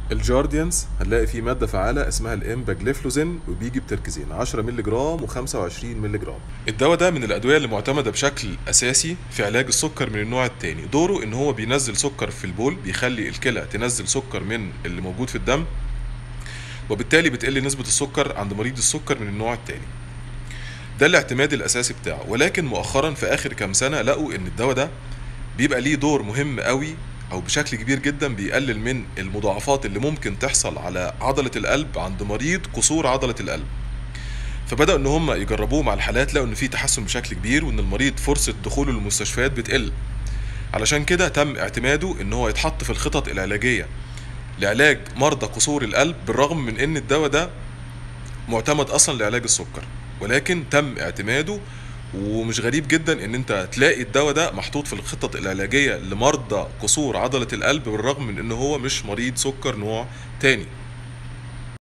الجارديانز هنلاقي فيه ماده فعاله اسمها الامباجليفلوزين وبيجي بتركيزين 10 مللي جرام و25 مللي جرام الدواء ده من الادويه اللي معتمده بشكل اساسي في علاج السكر من النوع الثاني دوره ان هو بينزل سكر في البول بيخلي الكلى تنزل سكر من اللي موجود في الدم وبالتالي بتقل نسبه السكر عند مريض السكر من النوع الثاني ده الاعتماد الاساسي بتاعه ولكن مؤخرا في اخر كام سنه لقوا ان الدواء ده بيبقى ليه دور مهم قوي او بشكل كبير جدا بيقلل من المضاعفات اللي ممكن تحصل على عضله القلب عند مريض قصور عضله القلب فبداوا ان هم يجربوه مع الحالات لقوا ان في تحسن بشكل كبير وان المريض فرصه دخوله للمستشفيات بتقل علشان كده تم اعتماده ان هو يتحط في الخطط العلاجيه لعلاج مرضى قصور القلب بالرغم من ان الدواء ده معتمد اصلا لعلاج السكر ولكن تم اعتماده ومش غريب جدا ان انت تلاقي الدواء ده محطوط في الخطط العلاجيه لمرضى قصور عضله القلب بالرغم من ان هو مش مريض سكر نوع تاني